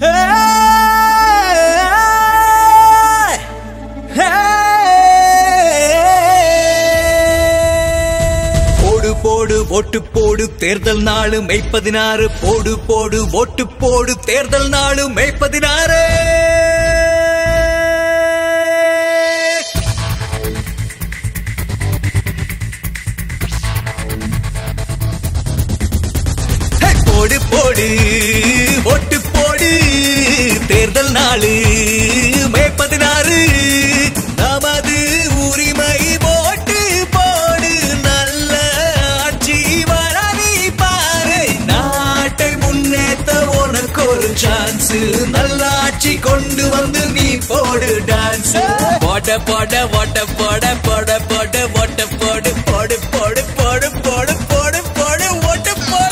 போடு போடு ஓட்டு போடு தேர்தல் நாளு மெய் பதினாறு போடு போடு ஓட்டு போடு தேர்தல் நாளு மெய் பதினாறு ஹே, போடு போடு ஓட்டு போடு தேர்தல் நாளு மே பதினாறு நமது உரிமை ஓட்டு போடு நல்ல ஆட்சி வரவி பாரு நாட்டை முன்னேற்ற உனக்கு ஒரு சான்ஸ் நல்ல ஆட்சி கொண்டு வந்து நீ போடு டான்ஸ் போட போட ஓட்ட போட போட போட ஓட்ட போடு போடு போடு போடு போடு போடு போடு ஓட்டு போட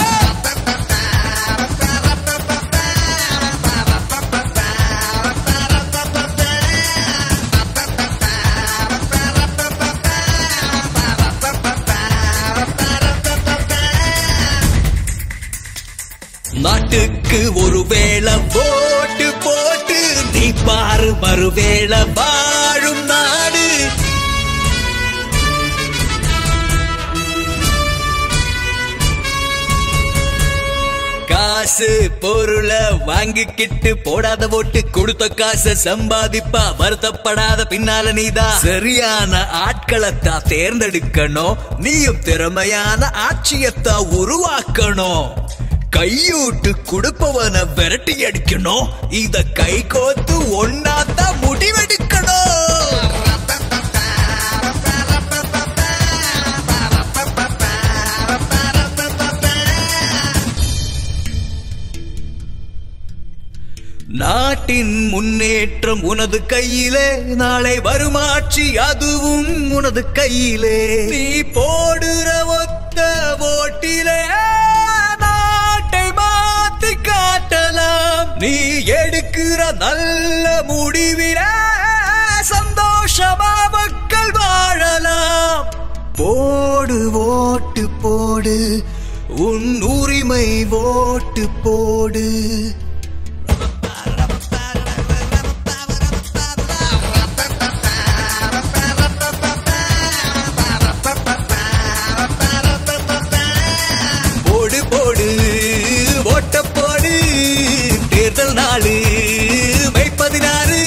நாட்டுக்கு ஒரு வேளை போட்டு போட்டு நீ பாரு மறுவேளை வாழும் நாடு காசு பொருளை வாங்கிக்கிட்டு போடாத ஓட்டு கொடுத்த காசை சம்பாதிப்பா வருத்தப்படாத பின்னால நீதான் சரியான ஆட்களைத்தான் தேர்ந்தெடுக்கணும் நீயும் திறமையான ஆட்சியத்தான் உருவாக்கணும் கையூட்டு கொடுப்பவனை விரட்டி அடிக்கணும் இத கை கோத்து ஒன்னாத்தான் முடிவெடுக்கணும் நாட்டின் முன்னேற்றம் உனது கையிலே நாளை வருமாட்சி அதுவும் உனது கையிலே நீ போடுற ஒத்த ஓட்டிலே நாட்டை மாத்தி காட்டலாம் நீ எடுக்கிற நல்ல முடிவிலே சந்தோஷமா மக்கள் வாழலாம் போடு ஓட்டு போடு உன் உரிமை ஓட்டு போடு போடு போடு ஓட்ட போடு தேர்தல் நாளு மை பதினாறு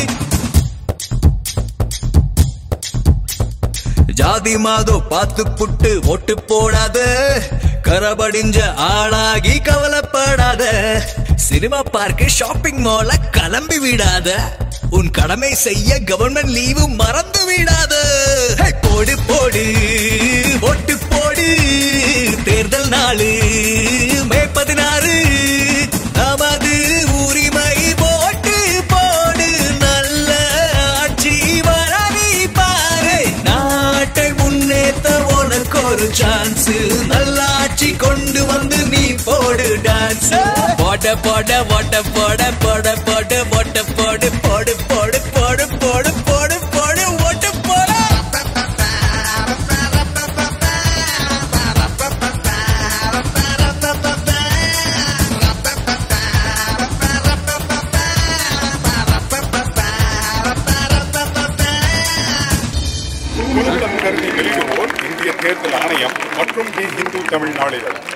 ஜாதி மாதோ பார்த்து புட்டு ஓட்டு போடாத கரபடிஞ்ச ஆளாகி கவலைப்படாத சினிமா பார்க்க ஷாப்பிங் மால கிளம்பி விடாத உன் கடமை செய்ய கவர்மெண்ட் லீவு மறந்து விடாத ஹே, போடு போடு ஓட்டு போடு தேர்தல் நாளு மே பதினாறு நமது உரிமை ஓட்டு போடு நல்ல ஆட்சி வரவி பாரு நாட்டை முன்னேற்ற உனக்கு ஒரு சான்ஸ் நல்ல ஆட்சி கொண்டு வந்து நீ போடு டான்ஸ் போட போட ஓட்ட போட போட போட ஓட்ட போடு போடு போடு போடு போடு போடு போடு ஓட்டு போட பொதுநலன் கருதி வெளியிடுவோர் இந்திய தேர்தல் ஆணையம் மற்றும் தி இந்து தமிழ் நாளிதழ்